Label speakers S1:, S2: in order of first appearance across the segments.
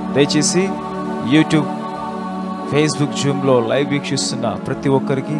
S1: దయచేసి YouTube Facebook జూమ్లో live వీక్షిస్తున్న ప్రతి ఒక్కరికి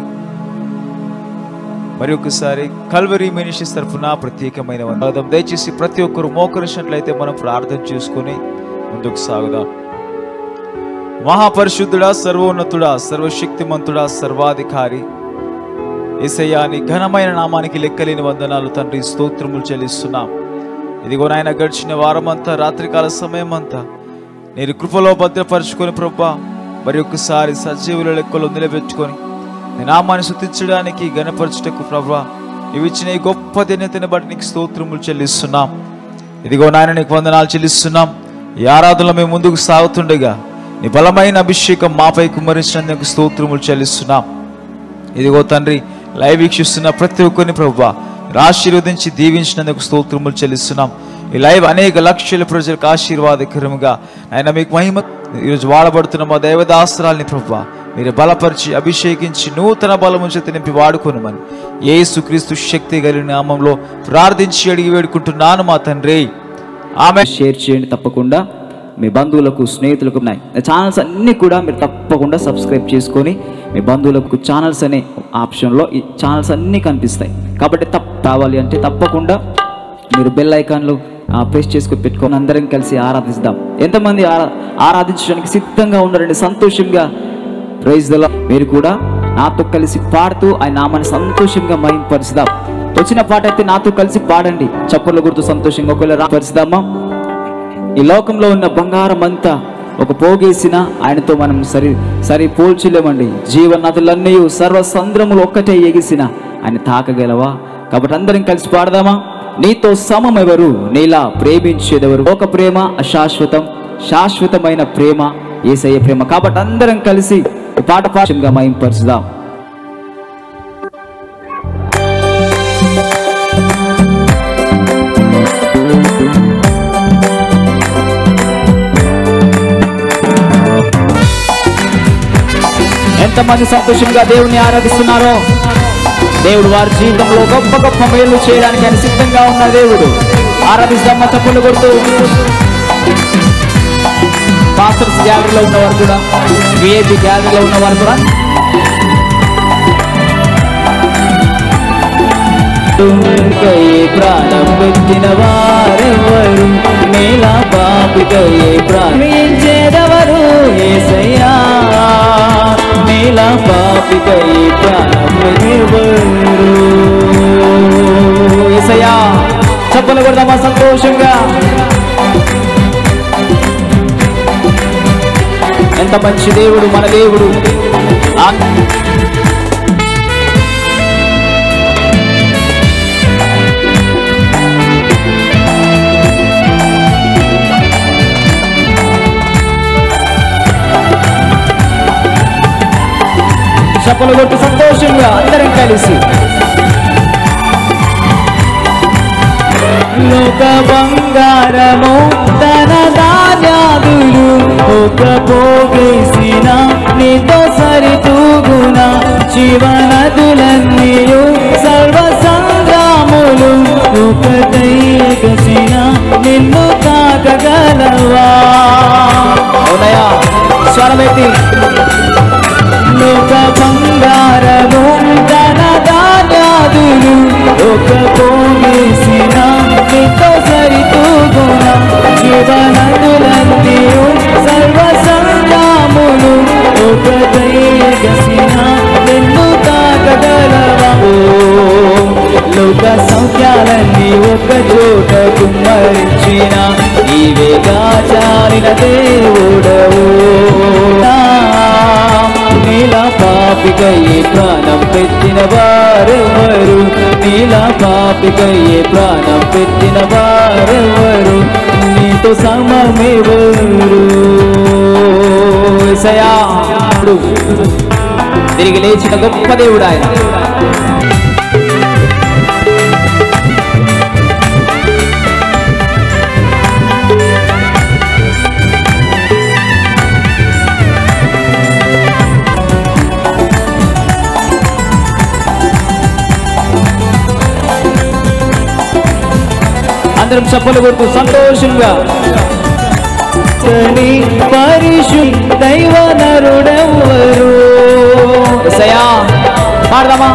S1: మరి ఒకసారి కల్వరీ మినిషన్స్ తరఫున ప్రత్యేకమైన వందనం దయచేసి ప్రతి ఒక్కరు మోకరించినట్లయితే మనం ప్రార్థన చేసుకొని ముందుకు సాగుదాం మహాపరిశుద్ధుడా సర్వోన్నతుడా సర్వశక్తిమంతుడా సర్వాధికారి ఏసయ్యా నీ ఘనమైన నామానికి లెక్కలేని వందనాలు తండ్రి స్తోత్రములు చెల్లిస్తున్నాం ఇదిగో నాయన గడిచిన వారమంతా రాత్రికాల సమయం అంతా నేను కృపలో భద్రపరుచుకొని ప్రభా మరి ఒక్కసారి సజీవుల లెక్కలో నిలబెట్టుకొని నీ నామాన్ని శుద్ధించడానికి గణపరచుటకు ప్రభా ఇవి ఇచ్చిన ఈ గొప్ప ధన్యతని బట్టి నీకు స్తోత్రములు చెల్లిస్తున్నాం ఇదిగో నాయన నీకు వందనాలు చెల్లిస్తున్నాం ఈ ఆరాధనలో మేము ముందుకు సాగుతుండగా నీ బలమైన అభిషేకం మాపై కుమరించినందుకు స్తోత్రములు చెల్లిస్తున్నాం ఇదిగో తండ్రి లైవ్ వీక్షిస్తున్న ప్రతి ఒక్కరిని ప్రభు ఆశీర్వదించి దీవించినందుకు స్తోత్రములు చెల్లిస్తున్నాం ఈ లైవ్ అనేక లక్షల ప్రజలకు ఆశీర్వాదకరముగా ఆయన మీకు మహిమ ఈరోజు వాడబడుతున్న మా దైవదాస్త్రాల్ని ప్రభు మీరు బలపరిచి అభిషేకించి నూతన బలము చేత నింపి వాడుకొనమని యేసుక్రీస్తు శక్తి కలిగిన నామంలో ప్రార్థించి అడిగి వేడుకుంటున్నాను మా తండ్రి ఆమె
S2: షేర్ చేయండి తప్పకుండా మీ బంధువులకు స్నేహితులకు ఉన్నాయి నా ఛానల్స్ అన్నీ కూడా మీరు తప్పకుండా సబ్స్క్రైబ్ చేసుకొని మీ బంధువులకు ఛానల్స్ అనే ఆప్షన్లో ఈ ఛానల్స్ అన్నీ కనిపిస్తాయి కాబట్టి తప్ప కావాలి అంటే తప్పకుండా మీరు బెల్ ఐకాన్లు ప్రెస్ చేసుకొని పెట్టుకొని అందరం కలిసి ఆరాధిస్తాం ఎంతమంది ఆరా ఆరాధించడానికి సిద్ధంగా ఉన్నారండి సంతోషంగా ప్రైజ్ దల మీరు కూడా నాతో కలిసి పాడుతూ ఆయన నామాన్ని సంతోషంగా మహింపరుస్తాం వచ్చిన పాట అయితే నాతో కలిసి పాడండి చప్పర్ల గుర్తు సంతోషంగా ఒకవేళ రా- పరుస్తామా ఈ లోకంలో ఉన్న బంగారం అంతా ఒక పోగేసిన ఆయనతో మనం సరి సరి పోల్చలేమండి జీవనదులన్నీ సర్వసంద్రములు ఒక్కటే ఎగిసిన ఆయన తాకగలవా కాబట్టి అందరం కలిసి పాడదామా నీతో సమం ఎవరు నీలా ప్రేమించేదెవరు ఒక ప్రేమ అశాశ్వతం శాశ్వతమైన ప్రేమ ఏసయ్య ప్రేమ కాబట్టి అందరం కలిసి ఈ పాట పాఠంగా మయంపరుచుదాం ఎంతమంది సంతోషంగా దేవుని ఆరాధిస్తున్నారో దేవుడు వారి జీవితంలో గొప్ప గొప్ప మేలు చేయడానికి ఆయన సిద్ధంగా ఉన్న దేవుడు ఆరాధిస్తామా తప్పులు కొడుతూ పాస్టర్స్ గ్యాలరీలో ఉన్నవారు కూడా విఐపి గ్యాలరీలో ఉన్నవారు కూడా కై ప్రాణం పెట్టిన వారెవరు నేలా పాపికై ప్రాణించేదెవరు ఏసయ్యా నేలా పాపికై ప్రాణం పెట్టినెవరు ఏసయ్యా చెప్పలు కొడదామా సంతోషంగా ఎంత మంచి దేవుడు మన దేవుడు ఆ- చప్పలు కొట్టి సంతోషంగా అందరం కలిసి లోక బంగారము తన ధాన్యాదులు ఒక పోగేసిన నీతో సరితూగున జీవనదులన్నీయు సర్వ సంగ్రాములు ఒకటైకసిన నిన్ను కాకగలవా అవునయా స్వరమెత్తి లోక బంగారము ధన ధాన్యాదులు ఒక పోగేసిన నీతో సరితూగుణ జీవనదులన్నీ సర్వ సంగ్రాములు ఒక దయగసిన నిన్ను తాకగలవా లోక సౌఖ్యాలన్నీ ఒక చోట కుమ్మరించిన నీవేగా చాలిన దేవుడవు నీలా పాపికయ్యే ప్రాణం పెట్టిన వారెవరు నీలా పాపికయ్యే ప్రాణం పెట్టిన వారెవరు నీతో సమమెవరు ఏసయ్యా. తిరిగి లేచిన గొప్ప దేవుడు ఆయన అందరం చప్పలు కొడుతూ సంతోషంగా సూతని పరిశు దైవ నరుడెవ్వరు ఎసయా పాడదామా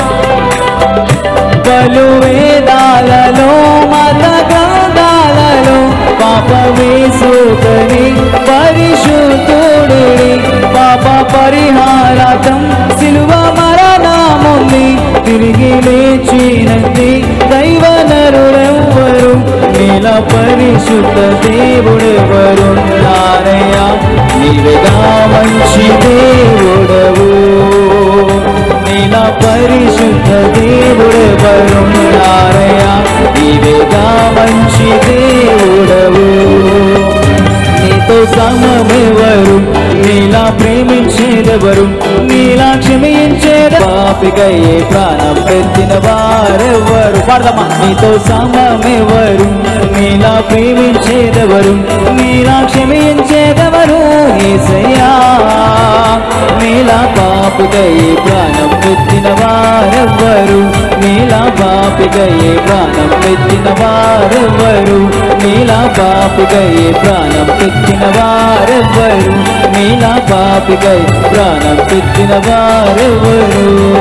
S2: పలు వేదాలలో మత గ్రంథాలలో పాపమేసుకని పరిశుద్ధుడిని పాప పరిహారార్థం సిలువ మరణముంది తిరిగి లేచినది దైవ నరుడెవ్వరు నీల పరిశుద్ధ దేవుడెవరు నారయ్య నీవెగా మంచి దేవుడవు నీల పరిశుద్ధ దేవుడెవరు నారయ్య నీవేగా మంచి దేవుడవు నీతో సమమెవరు నీలా ప్రేమించేదెవరు నీలా క్షమించేద పాపికయ్యే ప్రాణం పెట్టిన వారెవరు పాడదమ్మా నీతో సమమెవరు నీలా ప్రేమించేదెవరు నీలా క్షమించేదెవరు ఏసయ్యా నీలా పాపికయ్యే ప్రాణం పెట్టిన వారెవ్వరు నీలా పాపికయ్యే ప్రాణం పెట్టిన వారెవ్వరు నీలా పాపికయ్యే ప్రాణం పెట్టిన వారెవ్వరు నీలా పాపికై ప్రాణం పెట్టిన వారెవ్వరు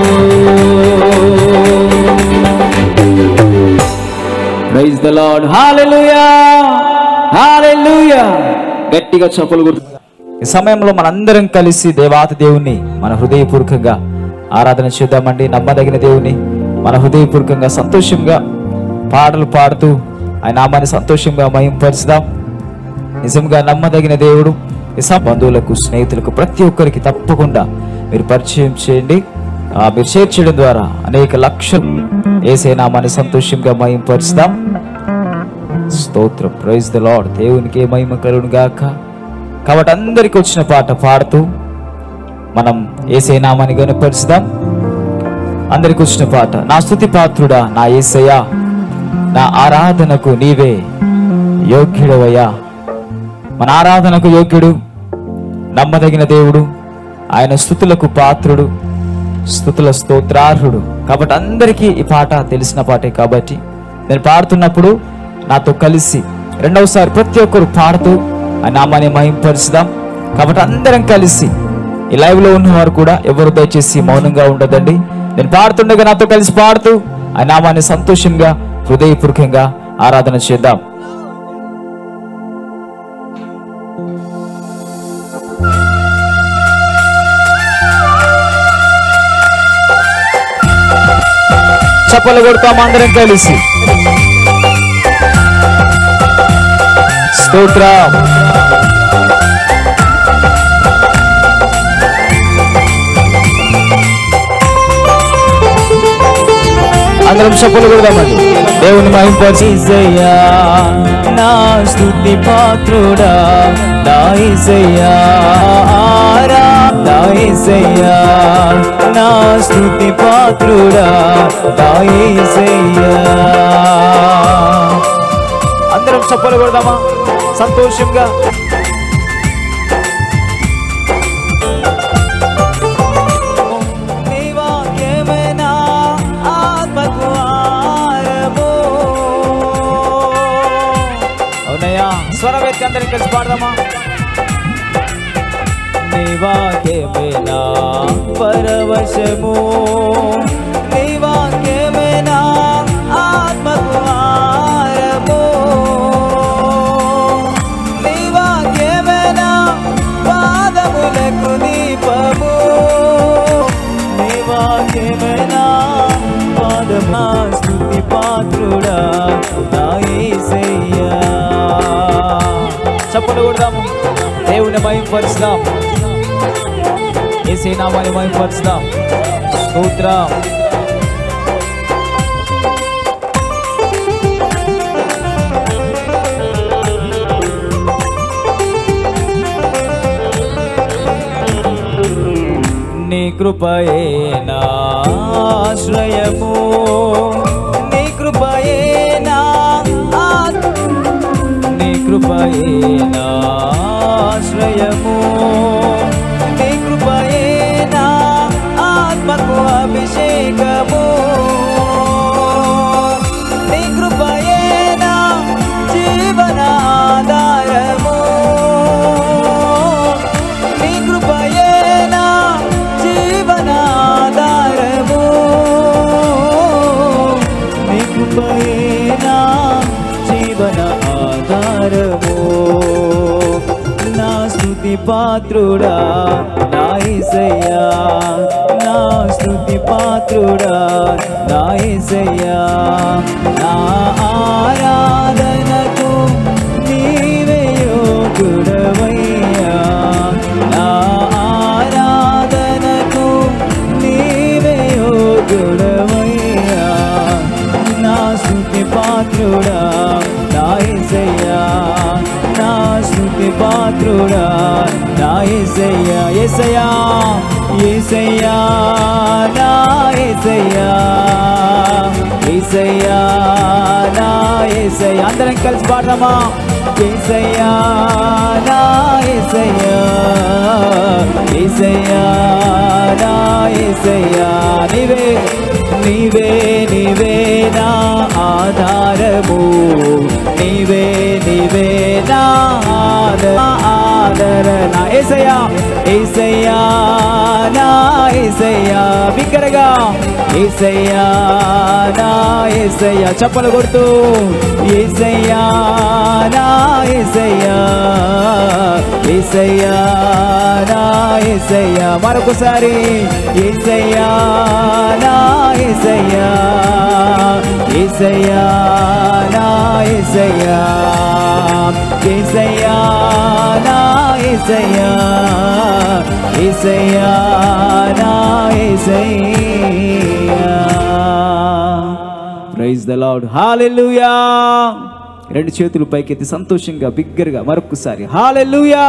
S2: praise the lord hallelujah hallelujah గట్టిగా చప్పలు కొడుతు
S1: ఈ సమయంలో మనందరం కలిసి దేవాతి దేవుణ్ణి మన హృదయపూర్వకంగా ఆరాధన చేద్దామండి నమ్మదగిన దేవుని మన హృదయపూర్వకంగా సంతోషంగా పాటలు పాడుతూ ఆయన నామాన్ని సంతోషంగా మహింపరుచుదాం నిజంగా నమ్మదగిన దేవుడు ఈ సమ- బంధువులకు స్నేహితులకు ప్రతి ఒక్కరికి తప్పకుండా మీరు పరిచయం చేయండి ఆ, మీరు షేర్ చేయడం ద్వారా అనేక లక్షలు ఏసే నామాన్ని సంతోషంగా మహింపరుచుదాం స్తోత్రం ప్రైజ్ ద లార్డ్ దేవునికి మహిమ కలుగును గాక కాబట్టి అందరికి వచ్చిన పాట పాడుతూ మనం ఏసే నామాన్ని గనుపరుచుదాం అందరికి వచ్చిన పాట నా స్తుతి పాత్రుడా నా ఏసయ్యా నా ఆరాధనకు నీవే యోగ్యుడవయ్యా మన ఆరాధనకు యోగ్యుడు నమ్మదగిన దేవుడు ఆయన స్థుతులకు పాత్రుడు స్థుతుల స్తోత్రార్హుడు కాబట్టి అందరికీ ఈ పాట తెలిసిన పాటే కాబట్టి నేను పాడుతున్నప్పుడు నాతో కలిసి రెండవసారి ప్రతి ఒక్కరు పాడుతూ ఆ నామాన్ని మహింపరుచుదాం కాబట్టి అందరం కలిసి ఈ లైవ్ లో ఉన్నవారు కూడా ఎవరు దయచేసి మౌనంగా ఉండదండి నేను పాడుతుండగా నాతో కలిసి పాడుతూ ఆ నామాన్ని సంతోషంగా హృదయపూర్వకంగా ఆరాధన చేద్దాం చప్పలు కొడతాం అందరం కలిసి స్తోత్రం అందరం చప్పలు కొడదామండి దేవుని మహింపరిచి
S2: ఇసయ్యా నా స్తుతి పాత్రుడా నా ఇసయ్యా ఆరా నా ఇసయ్యా నా స్తుతి పాత్రుడా నా ఇసయ్యా
S1: అందరం చప్పలు కొడదామా సంతోషంగా
S2: నీ వాక్యమే నా ఆత్మకు ఆరము.
S1: అవునయ్యా స్వరవేత్తి అందరం కలిసి పాడదామా
S2: నీ వాక్యమే నా పరవశము నీ వాక్యమే నా ఆత్మకు ఆరము నీ వాక్యమే నా పాదములకు దీపము నీ వాక్యమే నా పాదమా స్తుతి పాత్రుడా నా యేసయ్యా
S1: చప్పలు కొడదాము దేవుని మహింపరుచుదాం ఏసే నామాన్ని మహింపరుచుదాం స్తోత్రం
S2: నీ కృపయే నా ఆశ్రయము నీ కృపయే నా ఆత్- నీ కృపయే నా ఆశ్రయము నీ కృపయే నా ఆత్మకు అభిషేకము నీ కృపయే నా జీవనాధారము స్తుతి పాత్రుడా నా యేసయ్యా నా స్తుతి పాత్రుడా నా యేసయ్యా నా ఆరాధనకు నీవే యోగుడవయ్యా నా ఆరాధనకు నీవే యోగుడవయ్యా నా స్తుతి పాత్రుడా నా యేసయ్యా నా స్తుతి పాత్రుడా నా యేసయ్యా యేసయ్యా యేసయ్యా నా యేసయ్యా యేసయ్యా నా యేసయ్యా అందరం కలిసి పాడదామా యేసయ్యా నా యేసయ్యా యేసయ్యా నా యేసయ్యా నీవే నీవే నీవే నా ఆధారము నీవే నీవే నా ఆదర ఆదరణ ఏసయ్యా ఏసయ్యా నా ఏసయ్యా బిగ్గరగా ఏసయ్యా నా ఏసయ్యా చప్పలు కొడుతూ ఏసయ్యా నా ఏసయ్యా ఏసయ్యా నా ఏసయ్యా మరొకసారి ఏసయ్యా నా ఏసయ్యా ఏసయ్యా నా ఏసయ్యా ఏసయ్యా నా ఏసయ్యా ఏసయ్యా నా Yesayya praise the lord hallelujah రెండు చేతులు పైకెత్తి సంతోషంగా బిగ్గరగా మరొకసారి హాలెలూయా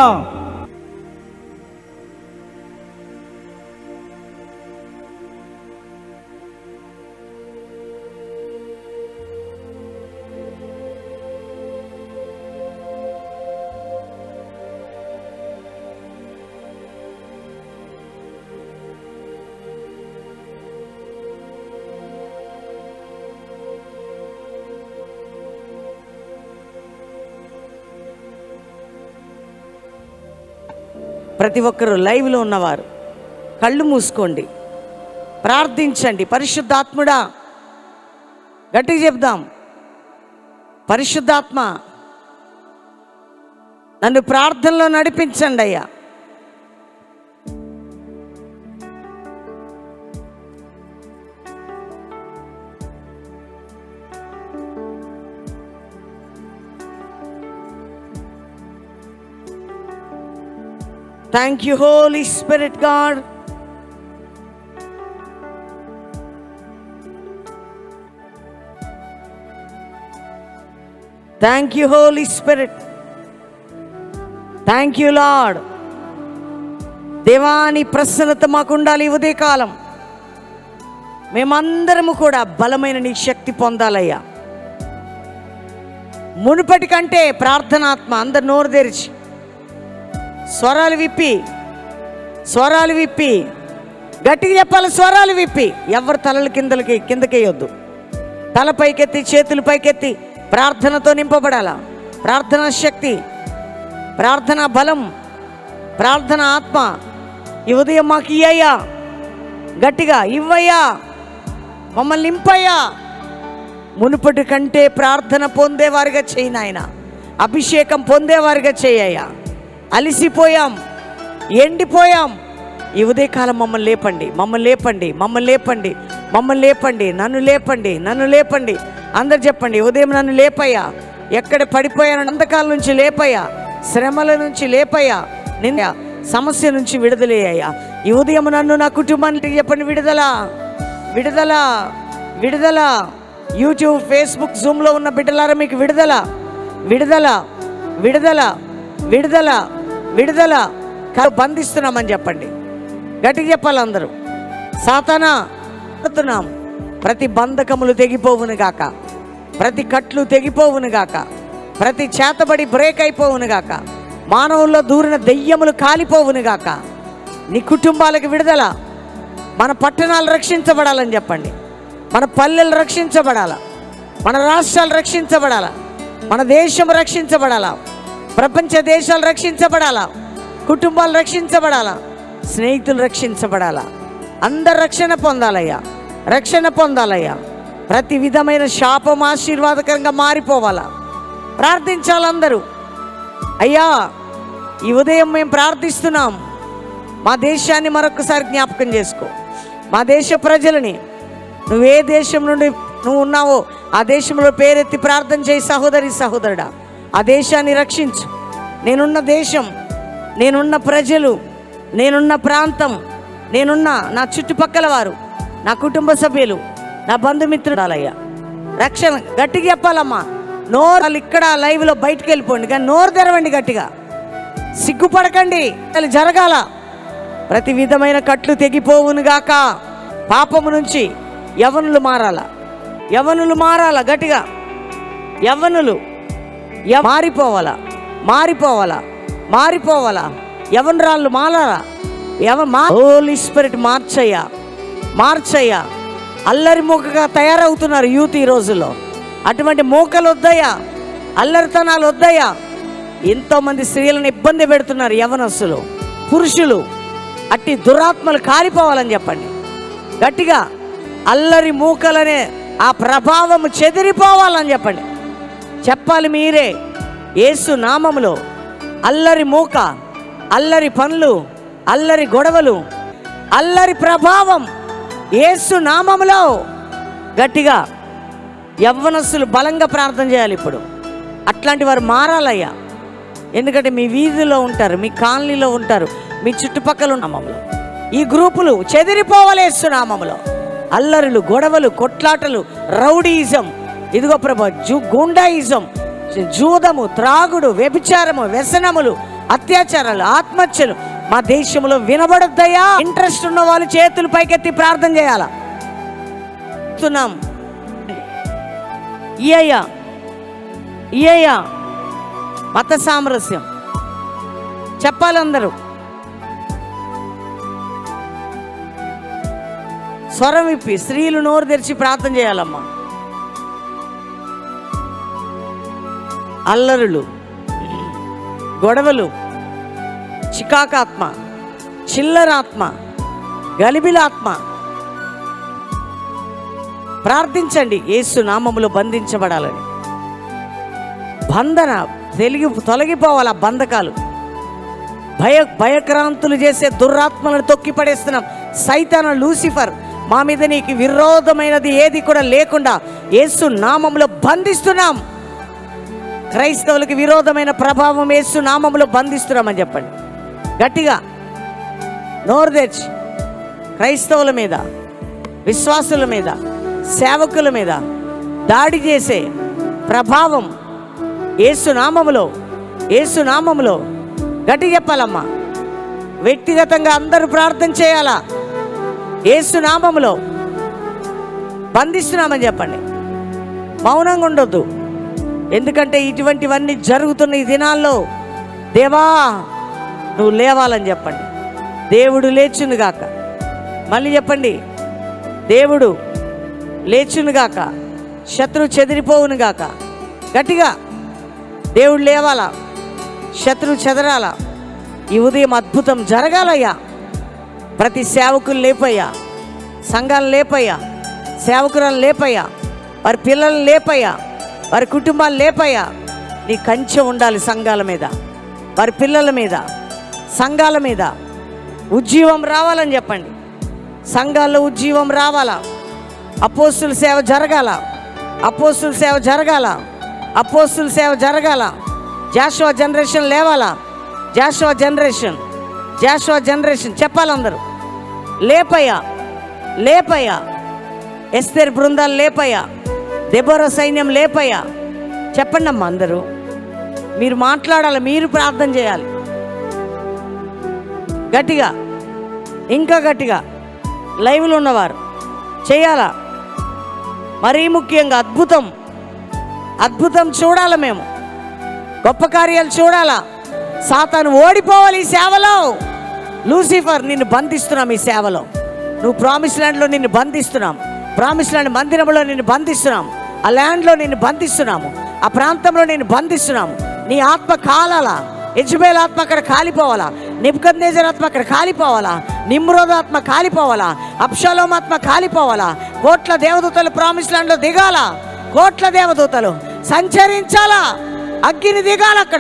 S3: ప్రతి ఒక్కరూ లైవ్లో ఉన్నవారు కళ్ళు మూసుకోండి ప్రార్థించండి పరిశుద్ధాత్ముడా గట్టిగా చెప్దాం పరిశుద్ధాత్మ నన్ను ప్రార్థనలో నడిపించండి అయ్యా thank you holy spirit God thank you holy spirit thank you lord దేవాని ప్రసన్నత మాకు ఉండాలి ఈ ఉదయకాలం మేమందరము కూడా బలమైన నీ శక్తి పొందాలయ్యా మునుపటి కంటే ప్రార్థనాత్మ అందరు నోరు తెరిచి స్వరాలు విప్పి స్వరాలు విప్పి గట్టిగా చెప్పాలి స్వరాలు విప్పి ఎవరు తలలు కిందలకి కిందకేయొద్దు తల పైకెత్తి చేతులు పైకెత్తి ప్రార్థనతో నింపబడాల ప్రార్థనా శక్తి ప్రార్థన బలం ప్రార్థన ఆత్మ ఈ ఉదయం మాకు ఇయ్యయ్యా గట్టిగా ఇవ్వయ్యా మమ్మల్ని నింపయ్యా మునుపటి కంటే ప్రార్థన పొందేవారిగా చేయి నాయన అభిషేకం పొందేవారిగా చేయయ్యా అలిసిపోయాం ఎండిపోయాం ఈ ఉదయకాలం మమ్మల్ని లేపండి మమ్మల్ని లేపండి మమ్మల్ని లేపండి మమ్మల్ని లేపండి నన్ను లేపండి నన్ను లేపండి అందరు చెప్పండి ఉదయం నన్ను లేపయ్యా ఎక్కడ పడిపోయాను అంధకాల నుంచి లేపయ్యా శ్రమల నుంచి లేపయ్యా నిన్న సమస్య నుంచి విడుదలయ్యా ఈ ఉదయం నన్ను నా కుటుంబానికి చెప్పండి విడుదల విడుదల విడుదల యూట్యూబ్ ఫేస్బుక్ జూమ్లో ఉన్న బిడ్డలారా మీకు విడుదల విడుదల విడుదల విడుదల విడుదల కా- బంధిస్తున్నామని చెప్పండి గట్టిగా చెప్పాలి అందరూ సాతానా పడుతున్నాం ప్రతి బంధకములు తెగిపోవును గాక ప్రతి కట్లు తెగిపోవును గాక ప్రతి చేతబడి బ్రేక్ అయిపోవును గాక మానవుల్లో దూరిన దెయ్యములు కాలిపోవును గాక నీ కుటుంబాలకు విడుదల మన పట్టణాలు రక్షించబడాలని చెప్పండి మన పల్లెలు రక్షించబడాల మన రాష్ట్రాలు రక్షించబడాల మన దేశం రక్షించబడాల ప్రపంచ దేశాలు రక్షించబడాల కుటుంబాలు రక్షించబడాల స్నేహితులు రక్షించబడాల అందరు రక్షణ పొందాలయ్యా రక్షణ పొందాలయ్యా ప్రతి విధమైన శాపం ఆశీర్వాదకరంగా మారిపోవాలా ప్రార్థించాలందరూ అయ్యా ఈ ఉదయం మేము ప్రార్థిస్తున్నాం మా దేశాన్ని మరొకసారి జ్ఞాపకం చేసుకో మా దేశ ప్రజలని నువ్వే దేశం నుండి నువ్వు ఉన్నావో ఆ దేశంలో పేరెత్తి ప్రార్థన చేయి సహోదరి సహోదరుడా ఆ దేశాన్ని రక్షించు నేనున్న దేశం నేనున్న ప్రజలు నేనున్న ప్రాంతం నేనున్న నా చుట్టుపక్కల వారు నా కుటుంబ సభ్యులు నా బంధుమిత్రుడాలయ్యా రక్షణ గట్టిగా చెప్పాలమ్మా నోరు వాళ్ళు ఇక్కడ లైవ్లో బయటకు వెళ్ళిపోండి కానీ నోరు తెరవండి గట్టిగా సిగ్గుపడకండి అది జరగాల ప్రతి విధమైన కట్లు తెగిపోవును గాక పాపము నుంచి యవనులు మారాల యవనులు మారాల గట్టిగా యవనులు య- మారిపోవాలా మారిపోవాలా మారిపోవాలా యవనరాళ్ళు మారాలా ఎవ మా హోలీ స్పిరిట్ మార్చయ్యా మార్చయ్యా అల్లరి మూకగా తయారవుతున్నారు యూత్ ఈ రోజుల్లో అటువంటి మూకలు వద్దయ్యా అల్లరితనాలు వద్దయ్యా ఎంతోమంది స్త్రీలను ఇబ్బంది పెడుతున్నారు యవనస్సులు పురుషులు అట్టి దురాత్మలు కాలిపోవాలని చెప్పండి గట్టిగా అల్లరి మూకలనే ఆ ప్రభావం చెదిరిపోవాలని చెప్పండి చెప్పాలి మీరే యేసు నామములో అల్లరి మూక అల్లరి పనులు అల్లరి గొడవలు అల్లరి ప్రభావం యేసు నామములో గట్టిగా యవ్వనస్సులు బలంగా ప్రార్థన చేయాలి ఇప్పుడు అట్లాంటి వారు మారాలయ్యా ఎందుకంటే మీ వీధిలో ఉంటారు మీ కాలనీలో ఉంటారు మీ చుట్టుపక్కల ఉన్న నామములో ఈ గ్రూపులు చెదిరిపోవాలి యేసు నామములో అల్లరులు గొడవలు కొట్లాటలు రౌడీయిజం ఇదిగో ప్రభా జూ గుండాయిజం జూదము త్రాగుడు వ్యభిచారము వ్యసనములు అత్యాచారాలు ఆత్మహత్యలు మా దేశంలో వినబడద్దయా ఇంట్రెస్ట్ ఉన్న వాళ్ళు చేతులు పైకెత్తి ప్రార్థన చేయాలా చెప్తున్నాం ఇయ్యయ్యా ఇయ్యయ్యా మత సామరస్యం చెప్పాలి అందరూ స్వరం విప్పి స్త్రీలు నోరు తెరిచి ప్రార్థన చేయాలమ్మా అల్లరులు గొడవలు చికాకాత్మ చిల్లరాత్మ గలిబిలాత్మ ప్రార్థించండి యేసు నామములో బంధించబడాలని బంధన తెలిగి తొలగిపోవాలి ఆ బంధకాలు భయ భయక్రాంతులు చేసే దురాత్మలను తొక్కి పడేస్తున్నాం సైతాన లూసిఫర్ మా మీద నీకు విరోధమైనది ఏది కూడా లేకుండా యేసు నామములో బంధిస్తున్నాం క్రైస్తవులకు విరోధమైన ప్రభావం యేసు నామములో బంధిస్తున్నామని చెప్పండి గట్టిగా నోరు తెచ్చి క్రైస్తవుల మీద విశ్వాసుల మీద సేవకుల మీద దాడి చేసే ప్రభావం యేసు నామములో యేసు నామములో గట్టి చెప్పాలమ్మా వ్యక్తిగతంగా అందరూ ప్రార్థన చేయాలా యేసు నామములో బంధిస్తున్నామని చెప్పండి మౌనంగా ఉండొద్దు ఎందుకంటే ఇటువంటివన్నీ జరుగుతున్న ఈ దినాల్లో దేవా నువ్వు లేవాలని చెప్పండి దేవుడు లేచునుగాక మళ్ళీ చెప్పండి దేవుడు లేచునుగాక శత్రువు చెదిరిపోవునుగాక గట్టిగా దేవుడు లేవాలా శత్రువు చెదరాలా ఈ ఉదయం అద్భుతం జరగాలయ్యా ప్రతి సేవకులు లేపయ్యా సంఘాలు లేపయ్యా సేవకురాలు లేపయ్యా వారి పిల్లలు లేపయ్యా వారి కుటుంబాలు లేపయ్యా నీ కంచె ఉండాలి సంఘాల మీద వారి పిల్లల మీద సంఘాల మీద ఉజ్జీవం రావాలని చెప్పండి సంఘాల్లో ఉజ్జీవం రావాలా అపోస్తుల సేవ జరగాల అపోస్తుల సేవ జరగాల అపోస్తుల సేవ జరగాల జాషువా జనరేషన్ లేవాలా జాషువా జనరేషన్ జాషువా జనరేషన్ చెప్పాలందరూ లేపయ్యా లేపయ్యా ఎస్తేర్ బృందాలు లేపయ్యా దెబోరా సైన్యం లేపయ్యా చెప్పండి అమ్మా అందరూ మీరు మాట్లాడాలి మీరు ప్రార్థన చేయాలి గట్టిగా ఇంకా గట్టిగా లైవ్లో ఉన్నవారు చేయాలా మరీ ముఖ్యంగా అద్భుతం అద్భుతం చూడాలి మేము గొప్ప కార్యాలు చూడాలా సాతాను ఓడిపోవాలి ఈ సేవలో లూసిఫర్ నిన్ను బంధిస్తున్నాం ఈ సేవలో నువ్వు ప్రామిస్ ల్యాండ్లో నిన్ను బంధిస్తున్నాం ప్రామిస్ ల్యాండ్ మందిరంలో నిన్ను బంధిస్తున్నాం ఆ ల్యాండ్లో నిన్ను బంధిస్తున్నాము ఆ ప్రాంతంలో నిన్ను బంధిస్తున్నాము నీ ఆత్మ కాలాలా యజ్బేల్ ఆత్మ అక్కడ కాలిపోవాలా నిబ్కద్నేజర్ ఆత్మ అక్కడ కాలిపోవాలా నిమ్రోధ ఆత్మ కాలిపోవాలా అప్షలోం ఆత్మ కాలిపోవాలా కోట్ల దేవదూతలు ప్రామిస్ ల్యాండ్లో దిగాల కోట్ల దేవదూతలు సంచరించాలా అగ్గిని దిగాలి అక్కడ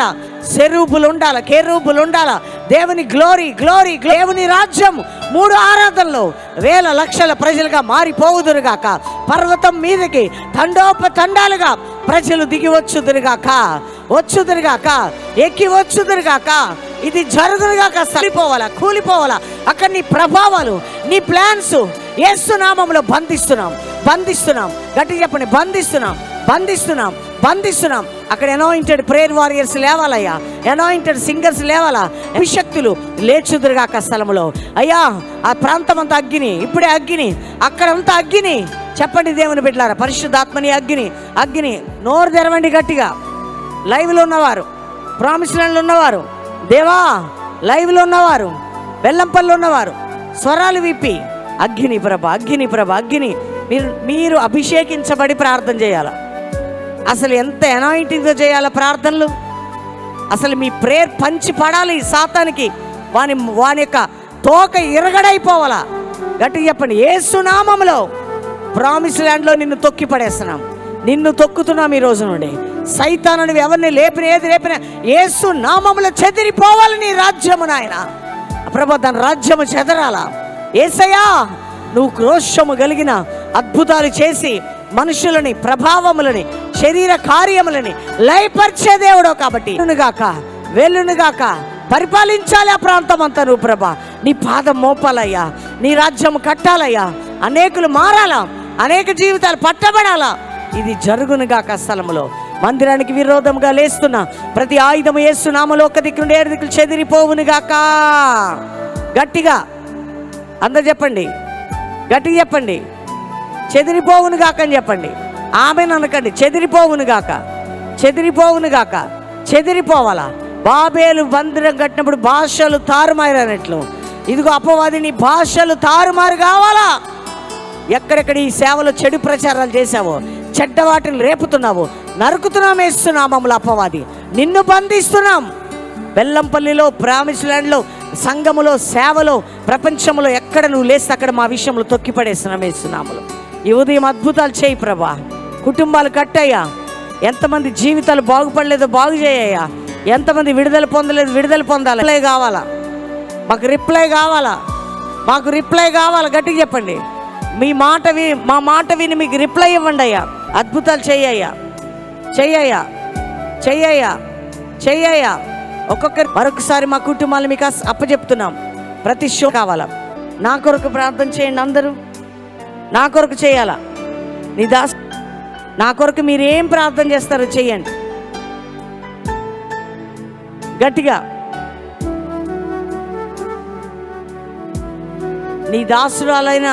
S3: సెరూపులు ఉండాల కేరూపులు ఉండాల దేవుని గ్లోరీ గ్లోరీ దేవుని రాజ్యం మూడు ఆరాధనలు వేల లక్షల ప్రజలుగా మారిపోవుదురుగాక పర్వతం మీదకి తండోప తండాలుగా ప్రజలు దిగి వచ్చుదురుగాక వచ్చుదురుగాక ఎక్కి వచ్చుదురుగాక ఇది జరుగునుగాక సరిపోవాలా కూలిపోవాలా అక్కడ నీ ప్రభావాలు నీ ప్లాన్స్ ఏసునామంలో బంధిస్తున్నాం బంధిస్తున్నాం గట్టిగా చెప్పండి బంధిస్తున్నాం బంధిస్తున్నాం బంధిస్తున్నాం అక్కడ ఎనాయింటెడ్ ప్రేయర్ వారియర్స్ లేవాలయ్యా ఎనాయింటెడ్ సింగర్స్ లేవాలా అభిషక్తులు లేచుదురుగాక స్థలములో అయ్యా ఆ ప్రాంతం అంతా అగ్గిని ఇప్పుడే అగ్గిని అక్కడంతా అగ్గిని చెప్పండి దేవుని బిడ్డలారా పరిశుద్ధాత్మని అగ్గిని అగ్గిని నోరు తెరవండి గట్టిగా లైవ్లో ఉన్నవారు ప్రామిస్ ల్యాండ్లో ఉన్నవారు దేవా లైవ్లో ఉన్నవారు బెల్లంపల్లి ఉన్నవారు స్వరాలు విప్పి అగ్గిని ప్రభ అగ్గిని ప్రభ అగ్గిని మీరు మీరు అభిషేకించబడి ప్రార్థన చేయాలా అసలు ఎంత ఎనాయింటింగ్తో చేయాలా ప్రార్థనలు అసలు మీ ప్రేయర్ పంచి పడాలి సాతానికి వాని వాని యొక్క తోక ఇరగడైపోవాలా గట్టిగా చెప్పండి ఏసునామంలో ప్రామిస్ ల్యాండ్లో నిన్ను తొక్కి పడేస్తున్నాం నిన్ను తొక్కుతున్నాం ఈ రోజు నుండి సైతాను నువ్వు ఎవరిని లేపిన ఏది లేపిన ఏసు నామములో చెదిరిపోవాలి నీ రాజ్యము నాయన ప్రభా దాని రాజ్యము చెదరాలా ఏసయ్యా నువ్వు క్రోషము కలిగిన అద్భుతాలు చేసి మనుషులని ప్రభావములని శరీర కార్యములని లయపరిచే దేవుడో కాబట్టి వెలునుగాక వెలునుగాక పరిపాలించాలి ఆ ప్రాంతం అంతా నువ్వు ప్రభా నీ పాదం మోపాలయ్యా నీ రాజ్యం కట్టాలయ్యా అనేకులు మారాలా అనేక జీవితాలు పట్టబడాలా ఇది జరుగునుగాక స్థలములో మందిరానికి విరోధంగా లేస్తున్న ప్రతి ఆయుధము వేస్తున్నామలో ఒక దిక్కు నుండి ఏడు దిక్కులు చెదిరిపోవునుగాక గట్టిగా అందరు చెప్పండి గట్టిగా చెప్పండి చెదిరిపోవును గాక అని చెప్పండి ఆమెను అనకండి చెదిరిపోవును గాక చెదిరిపోవును గాక చెదిరిపోవాలా బాబేలు బందిరం కట్టినప్పుడు భాషలు తారుమారనట్లు ఇదిగో అపవాదిని భాషలు తారుమారు కావాలా ఎక్కడెక్కడ ఈ సేవలో చెడు ప్రచారాలు చేశావో చెడ్డ వాటిని రేపుతున్నావు నరుకుతున్నాం వేస్తున్నామములు అపవాది నిన్ను బంధిస్తున్నాం బెల్లంపల్లిలో ప్రామిస్ ల్యాండ్లో సంఘములో సేవలో ప్రపంచంలో ఎక్కడ నువ్వు లేస్తే అక్కడ మా విషయంలో తొక్కిపడేస్తున్నాం వేస్తున్నాములు ఈ ఉదయం అద్భుతాలు చేయి ప్రభా కుటుంబాలు కట్టయ్యా ఎంతమంది జీవితాలు బాగుపడలేదో బాగు చేయయ్యా ఎంతమంది విడుదల పొందలేదు విడుదల పొందాలి రిప్లై కావాలా మాకు రిప్లై కావాలా మాకు రిప్లై కావాలా గట్టిగా చెప్పండి మీ మాట వి మా మాట విని మీకు రిప్లై ఇవ్వండి అయ్యా అద్భుతాలు చెయ్యయ్యా చెయ్యయ్యా చెయ్యయ్యా చెయ్యయ్యా ఒక్కొక్కరు మరొకసారి మా కుటుంబాలు మీకు అస్- అప్పచెప్తున్నాం ప్రతి షో కావాలా నా కొరకు ప్రార్థన చేయండి అందరూ నా కొరకు చేయాలా నీ దాస్ నా కొరకు మీరు ఏం ప్రార్థన చేస్తారో చెయ్యండి గట్టిగా నీ దాసురాలైన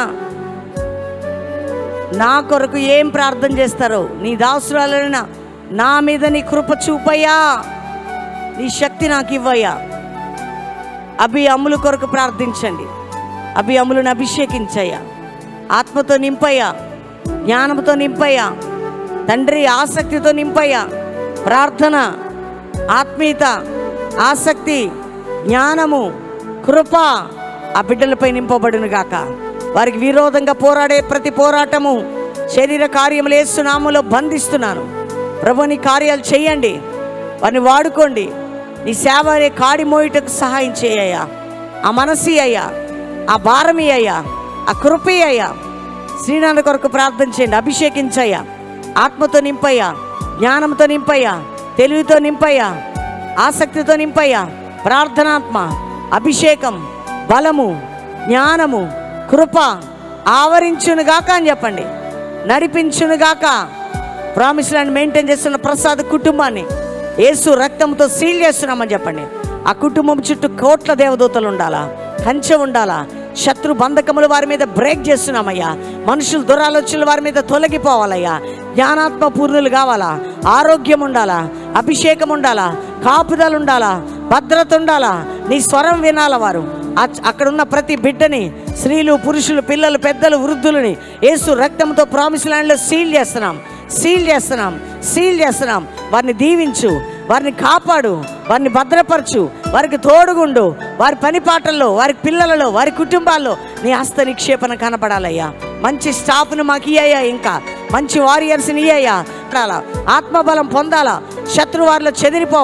S3: నా కొరకు ఏం ప్రార్థన చేస్తారో నీ దాసురాలైన నా మీద నీ కృప చూపయ్యా నీ శక్తి నాకు ఇవ్వయ్యా అభి అమ్ముల కొరకు ప్రార్థించండి అభి అమ్ములను అభిషేకించయ్యా ఆత్మతో నింపయ్యా జ్ఞానంతో నింపయ్యా తండ్రి ఆసక్తితో నింపయ్యా ప్రార్థన ఆత్మీయత ఆసక్తి జ్ఞానము కృప ఆ బిడ్డలపై నింపబడును గాక వారికి విరోధంగా పోరాడే ప్రతి పోరాటము శరీర కార్యములు వేస్తున్నాములో బంధిస్తున్నాను ప్రభు నీ కార్యాలు చేయండి వారిని వాడుకోండి నీ సేవ అనే కాడి మోయుటకు సహాయం చేయయ్యా ఆ మనసి అయ్యా ఆ భారమి అయ్యా ఆ కృపి అయ్యా శ్రీనాథ కొరకు ప్రార్థన చేయండి అభిషేకించయ్యా ఆత్మతో నింపయ్యా జ్ఞానంతో నింపయ్యా తెలివితో నింపయ్యా ఆసక్తితో నింపయ్యా ప్రార్థనాత్మ అభిషేకం బలము జ్ఞానము కృప ఆవరించునుగాక అని చెప్పండి నడిపించునుగాక ప్రామిస్ ల్యాండ్ మెయింటైన్ చేస్తున్న ప్రసాద్ కుటుంబాన్ని యేసు రక్తంతో సీల్ చేస్తున్నామని చెప్పండి ఆ కుటుంబం చుట్టూ కోట్ల దేవదూతలు ఉండాలా కంచె ఉండాలా శత్రు బంధకములు వారి మీద బ్రేక్ చేస్తున్నామయ్యా మనుషులు దురాలోచనలు వారి మీద తొలగిపోవాలయ్యా జ్ఞానాత్మ పూర్ణులు కావాలా ఆరోగ్యం ఉండాలా అభిషేకం ఉండాలా కాపుదలు ఉండాలా భద్రత ఉండాలా నీ స్వరం వినాల వారు అచ్- అక్కడ ఉన్న ప్రతి బిడ్డని స్త్రీలు పురుషులు పిల్లలు పెద్దలు వృద్ధులని యేసు రక్తంతో ప్రామిస్ ల్యాండ్లో సీల్ చేస్తున్నాం సీల్ చేస్తున్నాం సీల్ చేస్తున్నాం వారిని దీవించు వారిని కాపాడు వారిని భద్రపరచు వారికి తోడుగుండు వారి పని పాటల్లో వారి పిల్లలలో వారి కుటుంబాల్లో నీ హస్త నిక్షేపణ కనపడాలయ్యా మంచి స్టాఫ్ను మాకు ఇయ్యా ఇంకా మంచి వారియర్స్ని ఇయ్యా ఆత్మబలం పొందాలా శత్రువారిలో చెదిరిపోవాలా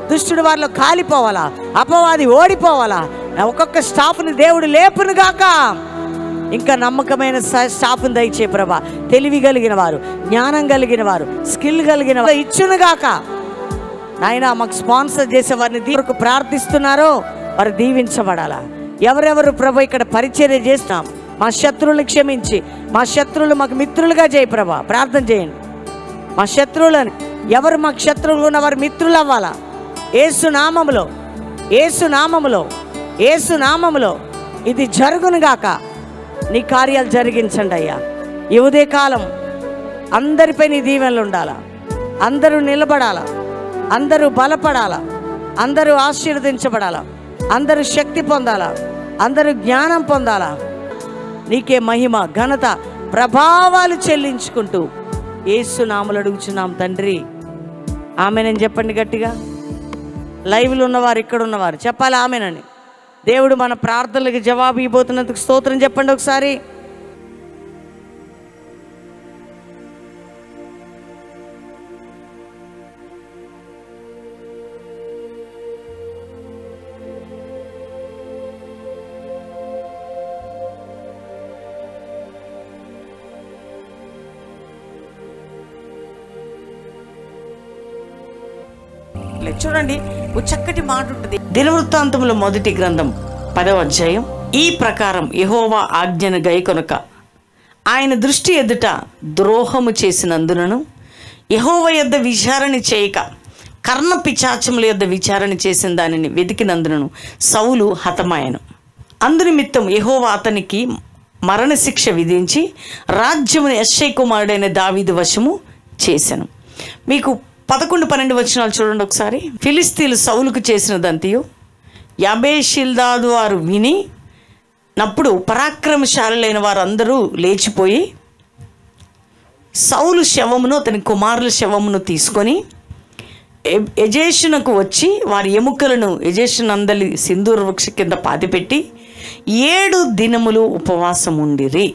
S3: దుష్టుడు వారిలో కాలిపోవాలా అపవాది ఓడిపోవాలా ఒక్కొక్క స్టాఫ్ని దేవుడు లేపును గాక ఇంకా నమ్మకమైన స- స్టాఫ్ని దయచే ప్రభా తెలివి కలిగిన వారు జ్ఞానం కలిగిన వారు స్కిల్ కలిగిన వారు ఇచ్చును గాక నాయన మాకు స్పాన్సర్ చేసే వారిని దీనికి ప్రార్థిస్తున్నారో వారు దీవించబడాలా ఎవరెవరు ప్రభు ఇక్కడ పరిచర్య చేస్తున్నాం మా శత్రువులు క్షమించి మా శత్రువులు మాకు మిత్రులుగా చేయి ప్రభా ప్రార్థన చేయండి మా శత్రువులని ఎవరు మాకు శత్రువులు ఉన్న వారు మిత్రులు అవ్వాలా ఏసు నామములో ఏసు నామములో ఏసు నామములో ఇది జరుగును గాక నీ కార్యాలు జరిగించండి అయ్యా ఈ ఉదయ కాలం అందరిపై నీ దీవెనలు ఉండాలా అందరూ నిలబడాలా అందరూ బలపడాలా అందరూ ఆశీర్వదించబడాలా అందరూ శక్తి పొందాలా అందరూ జ్ఞానం పొందాలా నీకే మహిమ ఘనత ప్రభావాలు చెల్లించుకుంటూ ఏసునాములు అడుగుచున్నాం తండ్రి ఆమెనని చెప్పండి గట్టిగా లైవ్లో ఉన్నవారు ఇక్కడ ఉన్నవారు చెప్పాలి ఆమెనని దేవుడు మన ప్రార్థనలకు జవాబు ఇవ్వబోతున్నందుకు స్తోత్రం చెప్పండి ఒకసారి లేదు. చూడండి ఒక చక్కటి మాట ఉంటుంది దినవృత్తాంతముల మొదటి గ్రంథం పదవ అధ్యాయం ఈ ప్రకారం యెహోవా ఆజ్ఞను గైకొనక ఆయన దృష్టి ఎదుట ద్రోహము చేసినందునను యెహోవా యొద్ద విచారణ చేయక కర్ణ పిచాచముల యొద్ద విచారణ చేసిన దానిని వెతికినందునను సౌలు హతమాయను అందునిమిత్తం యెహోవా అతనికి మరణశిక్ష విధించి రాజ్యమును యశ్ఐ కుమారుడైన దావీదు వశము చేశాను మీకు పదకొండు పన్నెండు వచనాలు చూడండి ఒకసారి ఫిలిస్తీన్లు సౌలుకు చేసినదంతయు యాబేషిల్దాదు వారు విని నప్పుడు పరాక్రమశాలులైన వారందరూ లేచిపోయి సౌలు శవమును అతని కుమారుల శవమును తీసుకొని ఎ- ఎజేషునకు వచ్చి వారి ఎముకలను ఎజేషునందలి సింధూర వృక్ష కింద పాతిపెట్టి ఏడు దినములు ఉపవాసం ఉండిరి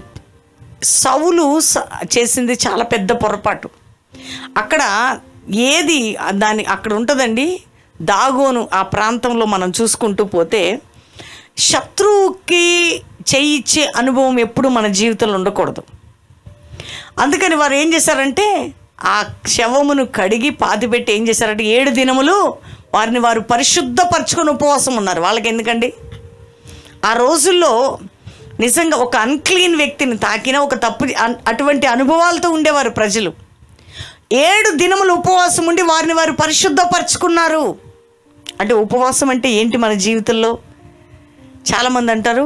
S3: సౌలు స- చేసింది చాలా పెద్ద పొరపాటు అక్కడ ఏది దాని అక్కడ ఉంటుందండి దాగోను ఆ ప్రాంతంలో మనం చూసుకుంటూ పోతే శత్రువుకి చేయిచ్చే అనుభవం ఎప్పుడు మన జీవితంలో ఉండకూడదు అందుకని వారు ఏం చేశారంటే ఆ శవమును కడిగి పాతిపెట్టి ఏం చేశారంటే ఏడు దినములు వారిని వారు పరిశుద్ధపరచుకొని ఉపవాసం ఉన్నారు వాళ్ళకి ఎందుకండి ఆ రోజుల్లో నిజంగా ఒక అన్క్లీన్ వ్యక్తిని తాకిన ఒక తప్పు అన్- అటువంటి అనుభవాలతో ఉండేవారు ప్రజలు ఏడు దినములు ఉపవాసం ఉండి వారిని వారు పరిశుద్ధపరచుకున్నారు అంటే ఉపవాసం అంటే ఏంటి మన జీవితంలో చాలామంది అంటారు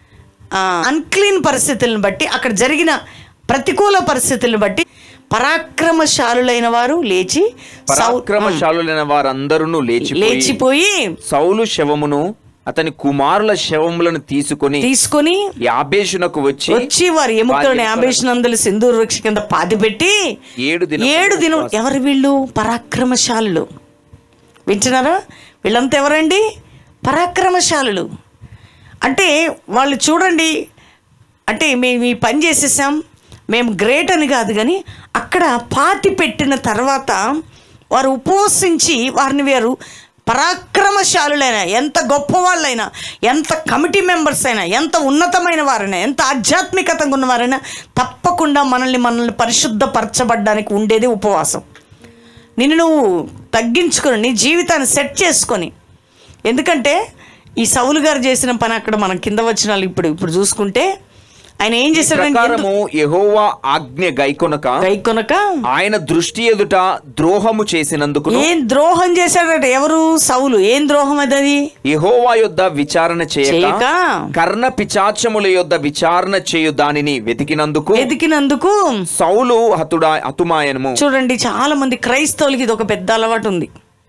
S3: అన్క్లీన్ పరిస్థితులను బట్టి అక్కడ జరిగిన ప్రతికూల పరిస్థితులను బట్టి పరాక్రమశాలులైన వారు లేచి సౌ-
S4: పరాక్రమశాలులైన వారందరూ లేచిపోయి
S3: లేచిపోయి
S4: సౌలు శవమును అతని కుమారుల శవములను తీసుకొని
S3: తీసుకొని
S4: యాబేషునకు వచ్చి
S3: వచ్చి వారి ఎముకలను యాభేషనందలి సింధూర వృక్ష కింద పాతిపెట్టి
S4: ఏడు దినములు
S3: ఏడు దినం ఎవరు వీళ్ళు పరాక్రమశాలులు వింటున్నారా వీళ్ళంతా ఎవరండి పరాక్రమశాలులు అంటే వాళ్ళు చూడండి అంటే మేము ఈ పని చేసేసాం మేము గ్రేట్ అని కాదు కానీ అక్కడ పాతి పెట్టిన తర్వాత వారు ఉపవసించి వారిని వారు పరాక్రమశాలులైన ఎంత గొప్పవాళ్ళైనా ఎంత కమిటీ మెంబర్స్ అయినా ఎంత ఉన్నతమైన వారైనా ఎంత ఆధ్యాత్మికతంగా ఉన్నవారైనా తప్పకుండా మనల్ని మనల్ని పరిశుద్ధపరచబడ్డానికి ఉండేది ఉపవాసం నిన్ను నువ్వు తగ్గించుకొని నీ జీవితాన్ని సెట్ చేసుకొని ఎందుకంటే ఈ సౌలు గారు చేసిన పని అక్కడ మనం కింద వచ్చిన ఇప్పుడు ఇప్పుడు చూసుకుంటే ఆయన ఏం చేశాడంటే
S4: ప్రకారము యెహోవా ఆజ్ఞ గైకొనక
S3: గైకొనక
S4: ఆయన దృష్టి ఎదుట ద్రోహము చేసినందుకు
S3: ఏం ద్రోహం చేశాడట ఎవరు సౌలు ఏం ద్రోహం అది
S4: యెహోవా యొద్ద విచారణ చేయక
S3: చేయక
S4: కర్ణ పిచాచముల యొద్ద విచారణ చేయు దానిని వెతికినందుకు
S3: వెతికినందుకు
S4: సౌలు హతుడా హతుమాయనము
S3: చూడండి చాలా మంది క్రైస్తవులకి ఇది ఒక పెద్ద అలవాటు ఉంది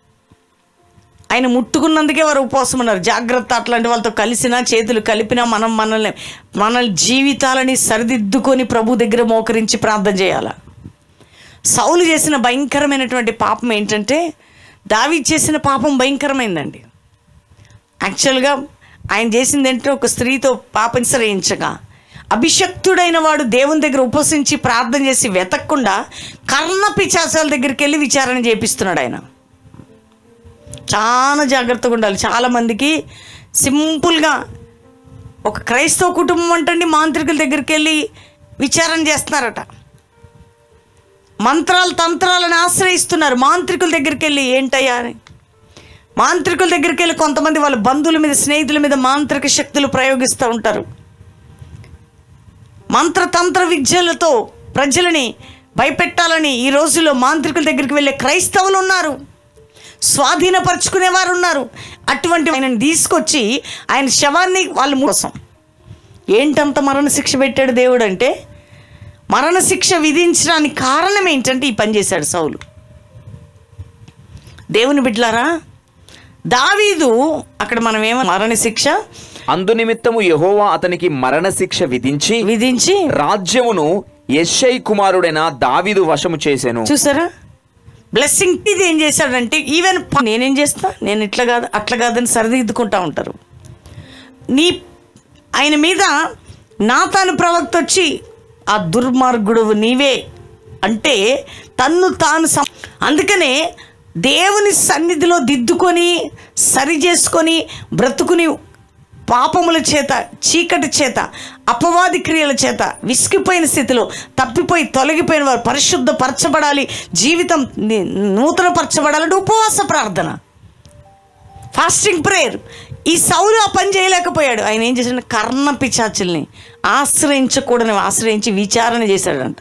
S3: ఆయన ముట్టుకున్నందుకే వారు ఉపవాసం ఉన్నారు జాగ్రత్త అట్లాంటి వాళ్ళతో కలిసినా చేతులు కలిపినా మనం మనల్ని మన జీవితాలని సరిదిద్దుకొని ప్రభు దగ్గర మోకరించి ప్రార్థన చేయాల సౌలు చేసిన భయంకరమైనటువంటి పాపం ఏంటంటే దావి చేసిన పాపం భయంకరమైందండి యాక్చువల్గా ఆయన చేసింది ఏంటంటే ఒక స్త్రీతో పాపని సరించగా అభిషక్తుడైన వాడు దేవుని దగ్గర ఉపసించి ప్రార్థన చేసి వెతకకుండా కర్ణ పిచాసాల దగ్గరికి వెళ్ళి విచారణ చేపిస్తున్నాడు ఆయన చాలా జాగ్రత్తగా ఉండాలి చాలామందికి సింపుల్గా ఒక క్రైస్తవ కుటుంబం అంటండి మాంత్రికుల దగ్గరికి వెళ్ళి విచారణ చేస్తున్నారట మంత్రాలు తంత్రాలను ఆశ్రయిస్తున్నారు మాంత్రికుల దగ్గరికి వెళ్ళి ఏంటయ్యా అని మాంత్రికుల దగ్గరికి వెళ్ళి కొంతమంది వాళ్ళ బంధువుల మీద స్నేహితుల మీద మాంత్రిక శక్తులు ప్రయోగిస్తూ ఉంటారు మంత్రతంత్ర విద్యలతో ప్రజలని భయపెట్టాలని ఈ రోజుల్లో మాంత్రికుల దగ్గరికి వెళ్ళే క్రైస్తవులు ఉన్నారు స్వాధీనపరుచుకునేవారు ఉన్నారు అటువంటి ఆయనని తీసుకొచ్చి ఆయన శవాన్ని వాళ్ళ కోసం ఏంటంత మరణ శిక్ష పెట్టాడు దేవుడు అంటే మరణ శిక్ష విధించడానికి కారణం ఏంటంటే ఈ పని చేశాడు సౌలు దేవుని బిడ్లారా దావీదు అక్కడ మనం ఏమో మరణ శిక్ష
S4: అందు నిమిత్తము యెహోవా అతనికి మరణశిక్ష విధించి
S3: విధించి
S4: రాజ్యమును యెషై కుమారుడైన దావీదు వశము చేసెను
S3: చూసారా బ్లెస్సింగ్ ఇది ఏం చేశాడంటే ఈవెన్ ప- నేనేం చేస్తా నేను ఇట్లా కాదు అట్లా కాదని సరిదిద్దుకుంటా ఉంటారు నీ ఆయన మీద నాతాను ప్రవక్త వచ్చి ఆ దుర్మార్గుడు నీవే అంటే తన్ను తాను సం- అందుకనే దేవుని సన్నిధిలో దిద్దుకొని సరి చేసుకొని బ్రతుకుని పాపముల చేత చీకటి చేత అపవాది క్రియల చేత విసిగిపోయిన స్థితిలో తప్పిపోయి తొలగిపోయిన వారు పరిశుద్ధపరచబడాలి జీవితం ని- నూతనపరచబడాలంటే ఉపవాస ప్రార్థన ఫాస్టింగ్ ప్రేయర్ ఈ సౌలు ఆ పని చేయలేకపోయాడు ఆయన ఏం చేశాడు కర్ణ పిచాచుల్ని ఆశ్రయించకూడని ఆశ్రయించి విచారణ చేశాడంట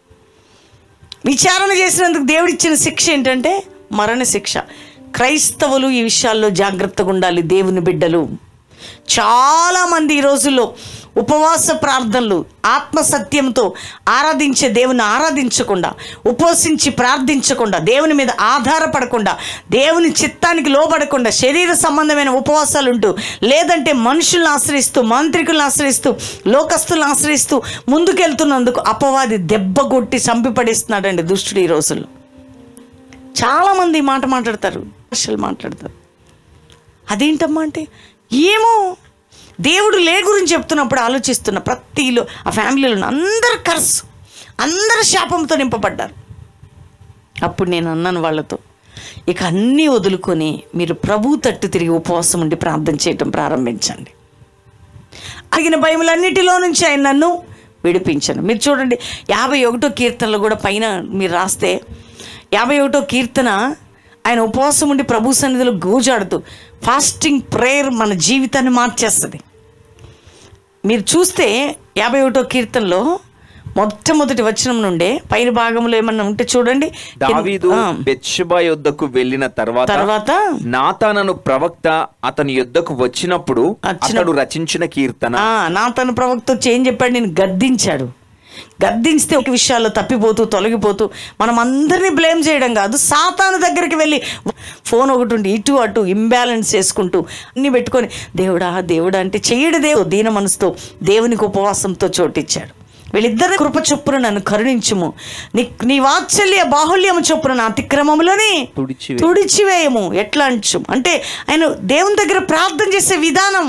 S3: విచారణ చేసినందుకు దేవుడు ఇచ్చిన శిక్ష ఏంటంటే మరణ శిక్ష క్రైస్తవులు ఈ విషయాల్లో జాగ్రత్తగా ఉండాలి దేవుని బిడ్డలు చాలామంది ఈ రోజుల్లో ఉపవాస ప్రార్థనలు ఆత్మ సత్యంతో ఆరాధించే దేవుని ఆరాధించకుండా ఉపవసించి ప్రార్థించకుండా దేవుని మీద ఆధారపడకుండా దేవుని చిత్తానికి లోబడకుండా శరీర సంబంధమైన ఉపవాసాలు ఉంటూ లేదంటే మనుషులను ఆశ్రయిస్తూ మాంత్రికులను ఆశ్రయిస్తూ లోకస్తులను ఆశ్రయిస్తూ ముందుకెళ్తున్నందుకు అపవాది దెబ్బ కొట్టి చంపిపడేస్తున్నాడండి దుష్టుడు ఈ రోజుల్లో చాలామంది ఈ మాట మాట్లాడతారు భాషలు మాట్లాడతారు అదేంటమ్మా అంటే ఏమో దేవుడు లే గురించి చెప్తున్నప్పుడు ఆలోచిస్తున్న ప్రతిలో ఆ ఫ్యామిలీలో ఉన్న అందరు కర్సు అందరు శాపంతో నింపబడ్డారు అప్పుడు నేను అన్నాను వాళ్ళతో ఇక అన్నీ వదులుకొని మీరు ప్రభు తట్టు తిరిగి ఉపవాసం ఉండి ప్రార్థన చేయటం ప్రారంభించండి అడిగిన భయములన్నిటిలో నుంచి ఆయన నన్ను విడిపించను మీరు చూడండి యాభై ఒకటో కీర్తనలో కూడా పైన మీరు రాస్తే యాభై ఒకటో కీర్తన ఆయన ఉపవాసం ఉండి ప్రభు సన్నిధిలో గోజాడుతూ ఫాస్టింగ్ ప్రేయర్ మన జీవితాన్ని మార్చేస్తుంది మీరు చూస్తే యాభై ఒకటో కీర్తనలో మొట్టమొదటి వచనం నుండే పైన భాగంలో ఏమన్నా ఉంటే చూడండి
S4: దావీదు
S3: ఆ,
S4: బెత్షెబా యొద్దకు వెళ్ళిన తర్వాత
S3: తర్వాత
S4: నాతానను ప్రవక్త అతని యొద్దకు వచ్చినప్పుడు
S3: వచ్చిన-
S4: అతడు రచించిన కీర్తన
S3: ఆ, నా తన ప్రవక్త వచ్చి ఏం చెప్పాడు నేను గద్దించాడు గద్దించితే ఒక విషయాల్లో తప్పిపోతూ తొలగిపోతూ మనం అందరినీ బ్లేమ్ చేయడం కాదు సాతాను దగ్గరికి వెళ్ళి ఫోన్ ఒకటి ఉండి ఇటు అటు ఇంబ్యాలెన్స్ చేసుకుంటూ అన్ని పెట్టుకొని దేవుడా దేవుడా అంటే చెయ్యడు దేవుడు దీన మనసుతో దేవునికి ఉపవాసంతో చోటిచ్చాడు వీళ్ళిద్దరి కృప చొప్పున నన్ను కరుణించుము నీ నీ వాత్సల్య బాహుల్యము చొప్పున నా అతిక్రమములని
S4: తుడిచివే.
S3: తుడిచివేయము ఎట్లా అంచు అంటే ఆయన దేవుని దగ్గర ప్రార్థన చేసే విధానం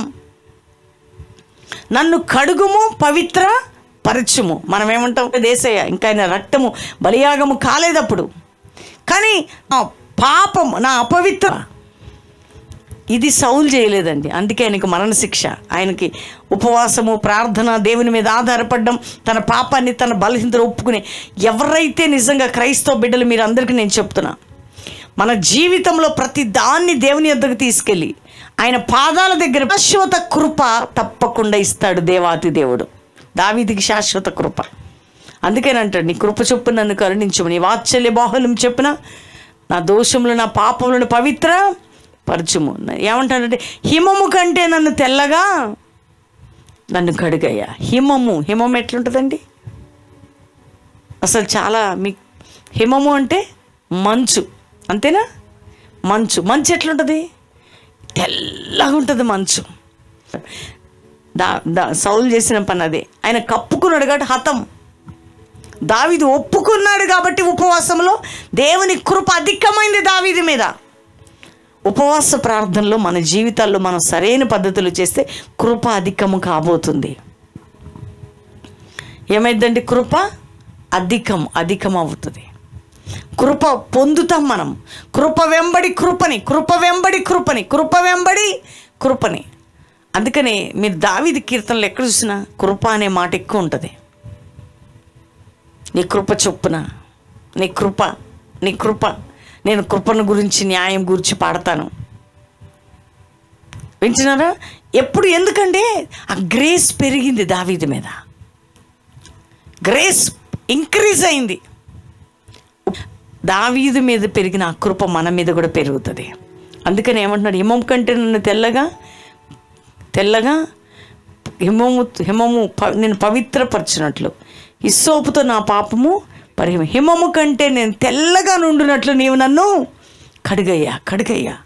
S3: నన్ను కడుగుము పవిత్ర పరచుము మనం ఏమంటాం దేశయ్య ఇంకా ఆయన రక్తము బలియాగము కాలేదప్పుడు కానీ నా పాపం నా అపవిత్ర ఇది సౌలు చేయలేదండి అందుకే ఆయనకు మరణశిక్ష ఆయనకి ఉపవాసము ప్రార్థన దేవుని మీద ఆధారపడడం తన పాపాన్ని తన బలహీనతలు ఒప్పుకునే ఎవరైతే నిజంగా క్రైస్తవ బిడ్డలు మీరు అందరికీ నేను చెప్తున్నా మన జీవితంలో ప్రతి దాన్ని దేవుని యొద్దకు తీసుకెళ్ళి ఆయన పాదాల దగ్గర శాశ్వత కృప తప్పకుండా ఇస్తాడు దేవాతి దేవుడు దావీదికి శాశ్వత కృప అందుకేనంటాడు నీ కృప చొప్పు నన్ను కరుణించము నీ వాత్సల్య బాహుల్యం చెప్పున నా దోషములు నా పాపములను పవిత్ర పరచుము ఏమంటాడంటే హిమము కంటే నన్ను తెల్లగా నన్ను కడుగయ్యా హిమము హిమం ఎట్లుంటుందండి అసలు చాలా మీ హిమము అంటే మంచు అంతేనా మంచు మంచు ఎట్లుంటుంది తెల్లగా ఉంటుంది మంచు దా దా సౌలు చేసిన పని అదే ఆయన కప్పుకున్నాడు కాబట్టి హతం దావీదు ఒప్పుకున్నాడు కాబట్టి ఉపవాసంలో దేవుని కృప అధికమైంది దావీది మీద ఉపవాస ప్రార్థనలో మన జీవితాల్లో మనం సరైన పద్ధతులు చేస్తే కృప అధికము కాబోతుంది ఏమైందండి కృప అధికం అధికం అవుతుంది కృప పొందుతాం మనం కృప వెంబడి కృపని కృప వెంబడి కృపని కృప వెంబడి కృపని అందుకనే మీరు దావిది కీర్తనలు ఎక్కడ చూసినా కృప అనే మాట ఎక్కువ ఉంటుంది నీ కృప చొప్పున నీ కృప నీ కృప నేను కృపను గురించి న్యాయం గురించి పాడతాను వింటున్నారా ఎప్పుడు ఎందుకంటే ఆ గ్రేస్ పెరిగింది దావీది మీద గ్రేస్ ఇంక్రీజ్ అయింది దావీదు మీద పెరిగిన ఆ కృప మన మీద కూడా పెరుగుతుంది అందుకని ఏమంటున్నాడు హిమం కంటే నన్ను తెల్లగా తెల్లగా హిమము హిమము ప- నేను పవిత్రపరచినట్లు ఇస్సోపుతో నా పాపము పరిహిమ హిమము కంటే నేను తెల్లగా నుండినట్లు నీవు నన్ను కడుగయ్యా కడుగయ్యా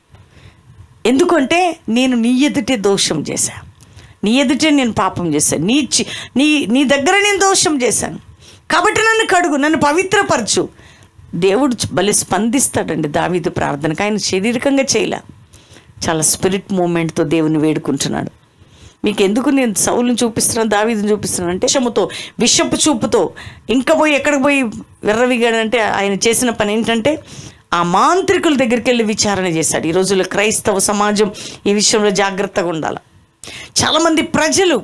S3: ఎందుకంటే నేను నీ ఎదుటే దోషం చేశా నీ ఎదుటే నేను పాపం చేశాను నీ చి- నీ నీ దగ్గర నేను దోషం చేశాను కాబట్టి నన్ను కడుగు నన్ను పవిత్రపరచు దేవుడు చ- భలే స్పందిస్తాడండి దావీదు ప్రార్థనకు ఆయన శారీరకంగా చేయలే చాలా స్పిరిట్ మూమెంట్తో దేవుని వేడుకుంటున్నాడు మీకు ఎందుకు నేను సౌలుని చూపిస్తున్నాను దావీదుని చూపిస్తున్నాను అంటే విషముతో విషపు చూపుతో ఇంకా పోయి ఎక్కడికి పోయి విర్రవిగాడంటే ఆయన చేసిన పని ఏంటంటే ఆ మాంత్రికుల దగ్గరికి వెళ్ళి విచారణ చేశాడు ఈ రోజుల్లో క్రైస్తవ సమాజం ఈ విషయంలో జాగ్రత్తగా ఉండాలి చాలామంది ప్రజలు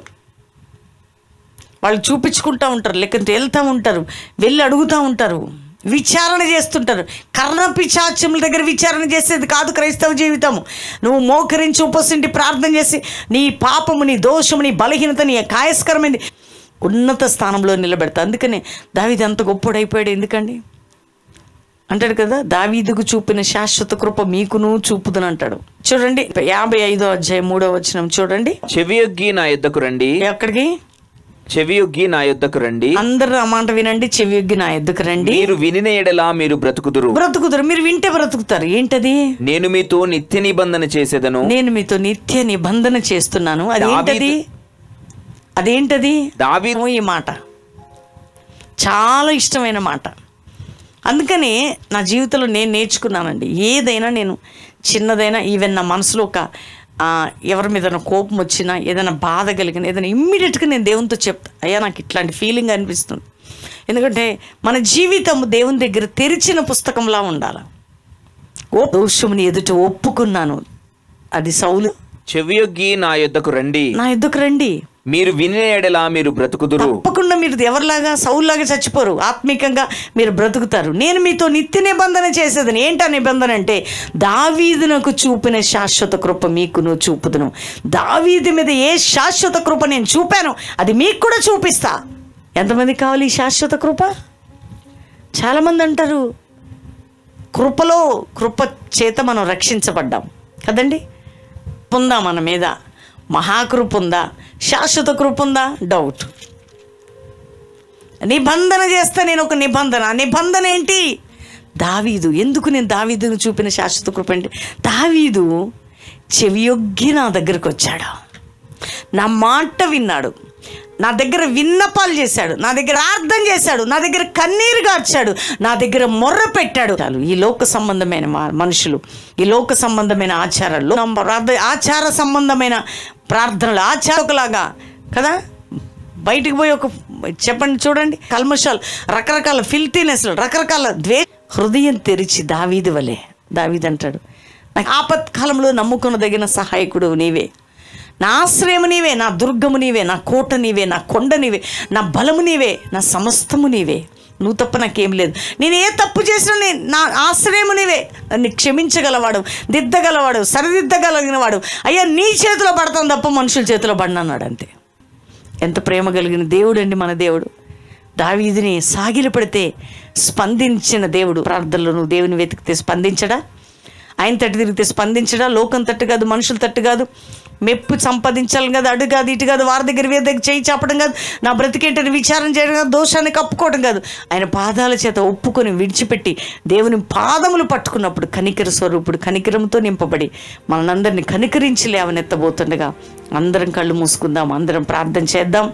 S3: వాళ్ళు చూపించుకుంటూ ఉంటారు లేకపోతే వెళ్తూ ఉంటారు వెళ్ళి అడుగుతూ ఉంటారు విచారణ చేస్తుంటారు కర్ణ పిచాచముల దగ్గర విచారణ చేసేది కాదు క్రైస్తవ జీవితము నువ్వు మోకరించి ఉపసింటి ప్రార్థన చేసి నీ పాపము నీ దోషము నీ బలహీనత నీ కాయస్కరమైంది ఉన్నత స్థానంలో నిలబెడతా అందుకనే దావీది అంత గొప్పోడైపోయాడు ఎందుకండి అంటాడు కదా దావీదుకు చూపిన శాశ్వత కృప మీకును చూపుదని అంటాడు చూడండి యాభై ఐదో అధ్యాయం మూడో వచనం చూడండి
S4: చెవియొగ్గి నా యుద్ధకు రండి
S3: ఎక్కడికి
S4: చెవియొగ్గి నా యుద్ధకు రండి
S3: అందరూ ఆ మాట వినండి చెవియొగ్గి నా ఎద్దుకు రండి
S4: మీరు వినిన ఎడలా మీరు బ్రతుకుదురు
S3: బ్రతుకుతారు మీరు వింటే బ్రతుకుతారు ఏంటది
S4: నేను మీతో నిత్య నిబంధన చేసేదను
S3: నేను మీతో నిత్య నిబంధన చేస్తున్నాను అదేంటది అదేంటది
S4: దావీ
S3: ఓ ఈ మాట చాలా ఇష్టమైన మాట అందుకని నా జీవితంలో నేను నేర్చుకున్నానండి ఏదైనా నేను చిన్నదైనా ఈవెన్ నా మనసులో ఒక ఆ, ఎవరి మీద కోపం వచ్చినా ఏదైనా బాధ కలిగిన ఏదైనా ఇమ్మీడియట్గా నేను దేవునితో చెప్తా అయ్యా నాకు ఇట్లాంటి ఫీలింగ్ అనిపిస్తుంది ఎందుకంటే మన జీవితం దేవుని దగ్గర తెరిచిన పుస్తకంలా ఉండాలి ఓ దోషముని ఎదుట ఒప్పుకున్నాను అది సౌలు
S4: చెవియొగ్గి నా యుద్ధకు రండి
S3: నా ఎద్దుకు రండి
S4: మీరు వినిన ఎడలా మీరు బ్రతుకుదురు
S3: తప్పకుండా మీరు ఎవరిలాగా సౌల్లాగా చచ్చిపోరు ఆత్మీకంగా మీరు బ్రతుకుతారు నేను మీతో నిత్య నిబంధన చేసేదని ఏంటా నిబంధన అంటే దావీదునకు చూపిన శాశ్వత కృప మీకును చూపుదును దావీది మీద ఏ శాశ్వత కృప నేను చూపాను అది మీకు కూడా చూపిస్తా ఎంతమంది కావాలి ఈ శాశ్వత కృప చాలామంది అంటారు కృపలో కృప చేత మనం రక్షించబడ్డాం కదండి ఉందా మన మీద మహాకృప ఉందా శాశ్వత కృప ఉందా డౌట్ నిబంధన చేస్తే నేను ఒక నిబంధన ఆ నిబంధన ఏంటి దావీదు ఎందుకు నేను దావీదును చూపిన శాశ్వత కృప అంటే దావీదు చెవియొగ్గి నా దగ్గరకు వచ్చాడు నా మాట విన్నాడు నా దగ్గర విన్నపాలు చేశాడు నా దగ్గర ప్రార్థన చేశాడు నా దగ్గర కన్నీరు గార్చాడు నా దగ్గర మొర్ర పెట్టాడు చాలు ఈ లోక సంబంధమైన మా- మనుషులు ఈ లోక సంబంధమైన ఆచారాలు నా ప్రార్థ- ఆచార సంబంధమైన ప్రార్థనలు ఆచారకులాగా కదా బయటికి పోయి ఒక చెప్పండి చూడండి కల్మషాలు రకరకాల ఫిల్తీనెస్లు రకరకాల ద్వే హృదయం తెరిచి దావీదు వలె దావీదు అంటాడు నాకు ఆపత్కాలంలో నమ్ముకొనదగిన సహాయకుడు నీవే నా ఆశ్రయము నీవే నా దుర్గము నీవే నా కోట నీవే నా కొండ నీవే నా బలము నీవే నా సమస్తము నీవే నువ్వు తప్ప నాకేం లేదు నేను ఏ తప్పు చేసినా నేను నా ఆశ్రయము నీవే నన్ను క్షమించగలవాడు దిద్దగలవాడు సరిదిద్దగలిగిన వాడు అయ్యా నీ చేతిలో పడతాను తప్ప మనుషుల చేతిలో పడినన్నాడు అంతే ఎంత ప్రేమ కలిగిన దేవుడు అండి మన దేవుడు దావీదిని సాగిలి పడితే స్పందించిన దేవుడు ప్రార్థనలో నువ్వు దేవుని వెతికితే స్పందించడా ఆయన తట్టు తిరిగితే స్పందించడా లోకం తట్టు కాదు మనుషుల తట్టు కాదు మెప్పు సంపాదించాలి కాదు అడు కాదు ఇటు కాదు వారి దగ్గర వీరి దగ్గర చేయి చెప్పడం కాదు నా బ్రతికేంటని విచారం చేయడం కాదు దోషాన్ని కప్పుకోవడం కాదు ఆయన పాదాల చేత ఒప్పుకొని విడిచిపెట్టి దేవుని పాదములు పట్టుకున్నప్పుడు కనికర స్వరూపుడు కనికరంతో నింపబడి మనందరిని కనికరించి లేవనెత్తబోతుండగా అందరం కళ్ళు మూసుకుందాం అందరం ప్రార్థన చేద్దాం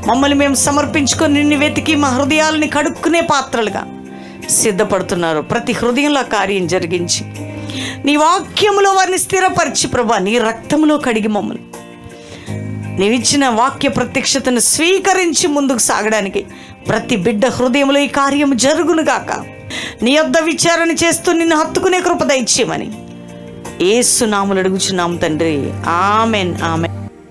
S3: మమ్మల్ని మేము సమర్పించుకొని నిన్ను వెతికి మా హృదయాలని కడుక్కునే పాత్రలుగా సిద్ధపడుతున్నారు ప్రతి హృదయంలో ఆ కార్యం జరిగించి నీ వాక్యములో వారిని స్థిరపరిచి ప్రభా నీ రక్తములో కడిగి మమ్మల్ని నీవిచ్చిన వాక్య ప్రత్యక్షతను స్వీకరించి ముందుకు సాగడానికి ప్రతి బిడ్డ హృదయంలో ఈ కార్యం జరుగునుగాక నీ యొద్ద విచారణ చేస్తూ నిన్ను హత్తుకునే కృప దయచేయమని ఏసునాములు అడుగుచున్నాం తండ్రి ఆమెన్ ఆమెన్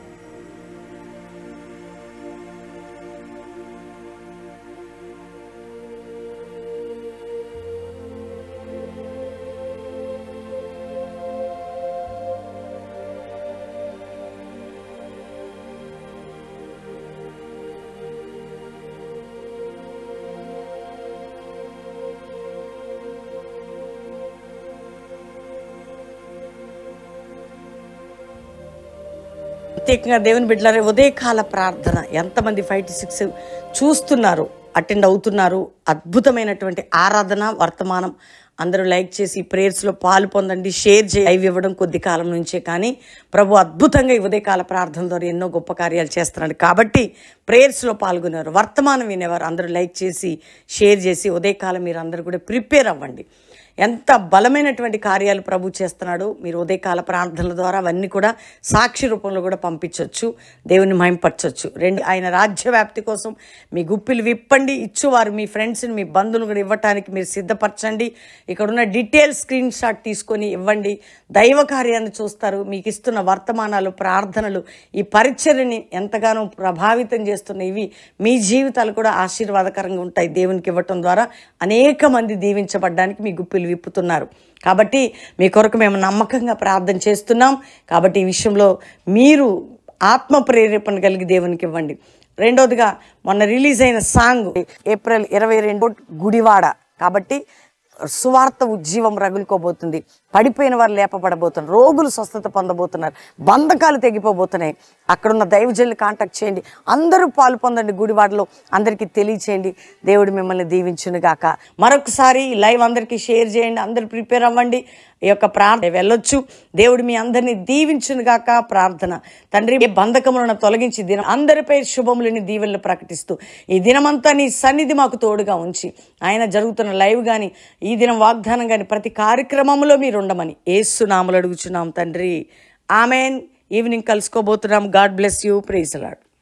S3: ప్రత్యేకంగా దేవుని బిడ్డలారే ఉదయకాల ప్రార్థన ఎంతమంది ఫైవ్ టు సిక్స్ చూస్తున్నారు అటెండ్ అవుతున్నారు అద్భుతమైనటువంటి ఆరాధన వర్తమానం అందరూ లైక్ చేసి ప్రేయర్స్లో పాలు పొందండి షేర్ చేయి లైవ్ ఇవ్వడం కొద్ది కాలం నుంచే కానీ ప్రభు అద్భుతంగా ఈ ఉదయకాల ప్రార్థన ద్వారా ఎన్నో గొప్ప కార్యాలు చేస్తున్నాడు కాబట్టి ప్రేయర్స్లో పాల్గొన్నారు వర్తమానం వినేవారు అందరూ లైక్ చేసి షేర్ చేసి ఉదయకాలం మీరు అందరూ కూడా ప్రిపేర్ అవ్వండి ఎంత బలమైనటువంటి కార్యాలు ప్రభు చేస్తున్నాడు మీరు ఉదయకాల ప్రార్థనల ద్వారా అవన్నీ కూడా సాక్షి రూపంలో కూడా పంపించవచ్చు దేవుని మహింపరచవచ్చు రెండు ఆయన రాజ్య వ్యాప్తి కోసం మీ గుప్పిలు విప్పండి ఇచ్చువారు మీ ఫ్రెండ్స్ని మీ బంధువులు కూడా ఇవ్వటానికి మీరు సిద్ధపరచండి ఇక్కడ ఉన్న డీటెయిల్ స్క్రీన్ షాట్ తీసుకొని ఇవ్వండి దైవ కార్యాన్ని చూస్తారు మీకు ఇస్తున్న వర్తమానాలు ప్రార్థనలు ఈ పరిచర్ని ఎంతగానో ప్రభావితం చేస్తున్న ఇవి మీ జీవితాలు కూడా ఆశీర్వాదకరంగా ఉంటాయి దేవునికి ఇవ్వటం ద్వారా అనేక మంది దీవించబడ్డానికి మీ గుప్పిలు విప్పుతున్నారు కాబట్టి మీ కొరకు మేము నమ్మకంగా ప్రార్థన చేస్తున్నాం కాబట్టి ఈ విషయంలో మీరు ఆత్మ ప్రేరేపణ కలిగి దేవునికి ఇవ్వండి రెండోదిగా మొన్న రిలీజ్ అయిన సాంగ్ ఏప్రిల్ ఇరవై రెండు గుడివాడ కాబట్టి సువార్త ఉజ్జీవం రగులుకోబోతుంది పడిపోయిన వారు లేపబడబోతున్నారు రోగులు స్వస్థత పొందబోతున్నారు బంధకాలు తెగిపోబోతున్నాయి అక్కడున్న దైవజల్ని కాంటాక్ట్ చేయండి అందరూ పాలు పొందండి గుడివాడలో అందరికీ తెలియచేయండి దేవుడు మిమ్మల్ని దీవించును గాక మరొకసారి ఈ లైవ్ అందరికీ షేర్ చేయండి అందరు ప్రిపేర్ అవ్వండి ఈ యొక్క ప్రార్థన వెళ్ళొచ్చు దేవుడు మీ అందరినీ దీవించును గాక ప్రార్థన తండ్రి ఏ బంధకములను తొలగించి దినం అందరిపై శుభములని దీవెనలు ప్రకటిస్తూ ఈ దినమంతా నీ సన్నిధి మాకు తోడుగా ఉంచి ఆయన జరుగుతున్న లైవ్ కానీ ఈ దినం వాగ్దానం కానీ ప్రతి కార్యక్రమంలో మీరు ఉండమని ఏసునామలు అడుగుచున్నాం తండ్రి ఆమెన్ ఈవినింగ్ కలుసుకోబోతున్నాం గాడ్ బ్లెస్ యూ ప్రేసలాడు